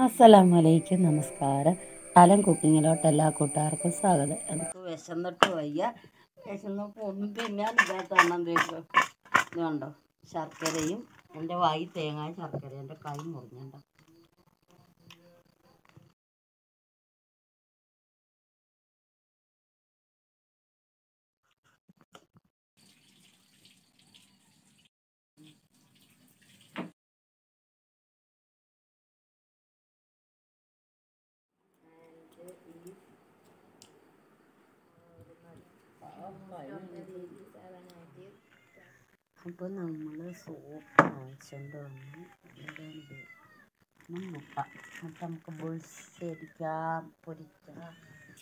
അസ്സലാമു അലൈക്കും നമസ്കാരം അലൻ കുക്കിങ്ങിലോട്ട് എല്ലാ കൂട്ടുകാർക്കും സ്വാഗതം എനിക്ക് വിശന്നിട്ട് വയ്യ വിശന്നപ്പോൾ ഒന്നും തിന്നാൻ ഇല്ലാത്ത എണ്ണം തേക്കും ഇത് കണ്ടോ ശർക്കരയും എൻ്റെ വായി തേങ്ങ ശർക്കര എൻ്റെ കൈ മുറിഞ്ഞുണ്ടോ അപ്പോൾ നമ്മൾ സോപ്പ് വാങ്ങിച്ചുകൊണ്ട് വന്നു എന്താണിത് പിന്നെ മുട്ട മുട്ട നമുക്ക് ബുൾസ് അടിക്കാം പൊരിക്കാം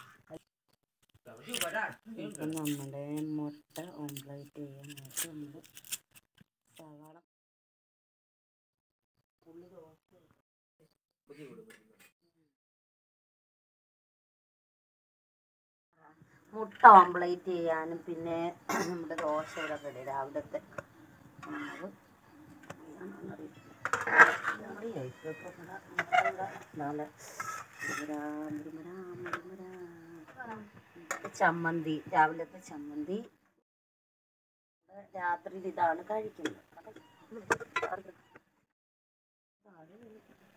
ഇപ്പം നമ്മുടെ മുട്ട ഓംപ്ലേറ്റ് ചെയ്യാനായിട്ട് നമ്മൾ സവാള ഉള്ളി ദോശ മുട്ട ഓംപ്ലേറ്റ് ചെയ്യാനും പിന്നെ നമ്മുടെ ദോശ ഇവിടെ റെഡി രാവിലത്തെ മാവ് ചമ്മന്തി രാവിലത്തെ ചമ്മന്തി രാത്രി ഇതാണ് കഴിക്കുന്നത്